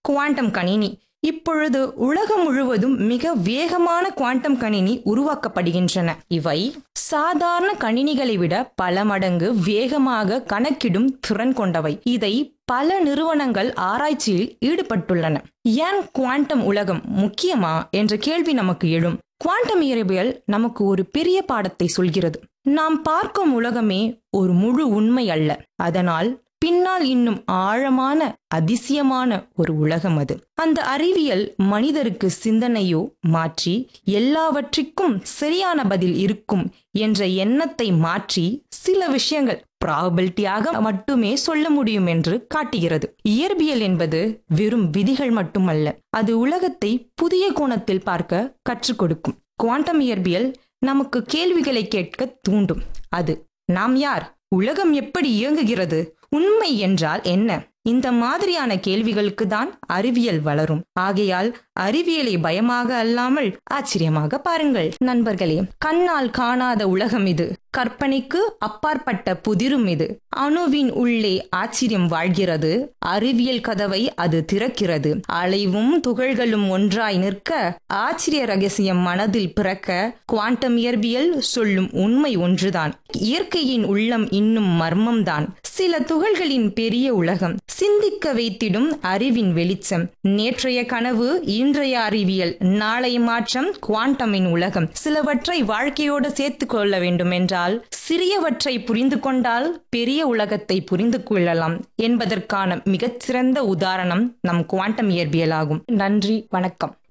quantum கணினி இப்பொழுது உலகம் முழுவதும் மிக வேகமான குவாண்டம் கணினி உருவாக்கப்படுகின்றன இவை சாதாரண கணினிகளை விட பல மடங்கு வேகமாக கணக்கிடும் திறன் கொண்டவை இதை பல நிறுவனங்கள் ஆராய்ச்சியில் ஈடுபட்டுள்ளன ஏன் குவாண்டம் உலகம் முக்கியமா என்ற கேள்வி நமக்கு எழும் குவாண்டம் இயற்பியல் நமக்கு ஒரு பெரிய பாடத்தை சொல்கிறது நாம் பார்க்கும் உலகமே ஒரு முழு உண்மை அல்ல அதனால் பின்னால் இன்னும் ஆழமான அதிசயமான ஒரு உலகம் அது அந்த அறிவியல் மனிதருக்கு சிந்தனையோ மாற்றி எல்லாவற்றிற்கும் சரியான பதில் இருக்கும் என்ற எண்ணத்தை மாற்றி சில விஷயங்கள் ப்ராபபிலிட்டியாக மட்டுமே சொல்ல முடியும் என்று காட்டுகிறது இயற்பியல் என்பது வெறும் விதிகள் மட்டுமல்ல அது உலகத்தை புதிய கோணத்தில் பார்க்க கற்றுக் கொடுக்கும் குவாண்டம் இயற்பியல் நமக்கு கேள்விகளை கேட்க தூண்டும் அது நாம் யார் உலகம் எப்படி இயங்குகிறது உண்மை என்றால் என்ன இந்த மாதிரியான கேள்விகளுக்கு தான் அறிவியல் வளரும் ஆகையால் அறிவியலை பயமாக அல்லாமல் ஆச்சரியமாக பாருங்கள் நண்பர்களே கண்ணால் காணாத உலகம் இது கற்பனைக்கு அப்பாற்பட்ட புதிரும் இது அணுவின் உள்ளே ஆச்சரியம் வாழ்கிறது அறிவியல் கதவை அது திறக்கிறது அலைவும் துகள்களும் ஒன்றாய் நிற்க ஆச்சரிய ரகசியம் மனதில் பிறக்க குவாண்டம் இயற்பியல் சொல்லும் உண்மை ஒன்றுதான் இயற்கையின் உள்ளம் இன்னும் மர்மம்தான் சில துகள்களின் பெரிய உலகம் சிந்திக்க வைத்திடும் அறிவின் வெளிச்சம் நேற்றைய கனவு இன்றைய அறிவியல் நாளைய மாற்றம் குவாண்டமின் உலகம் சிலவற்றை வாழ்க்கையோடு சேர்த்து கொள்ள வேண்டும் என்றால் சிறியவற்றை புரிந்து கொண்டால் பெரிய உலகத்தை புரிந்து கொள்ளலாம் என்பதற்கான மிகச்சிறந்த உதாரணம் நம் குவாண்டம் இயற்பியலாகும் நன்றி வணக்கம்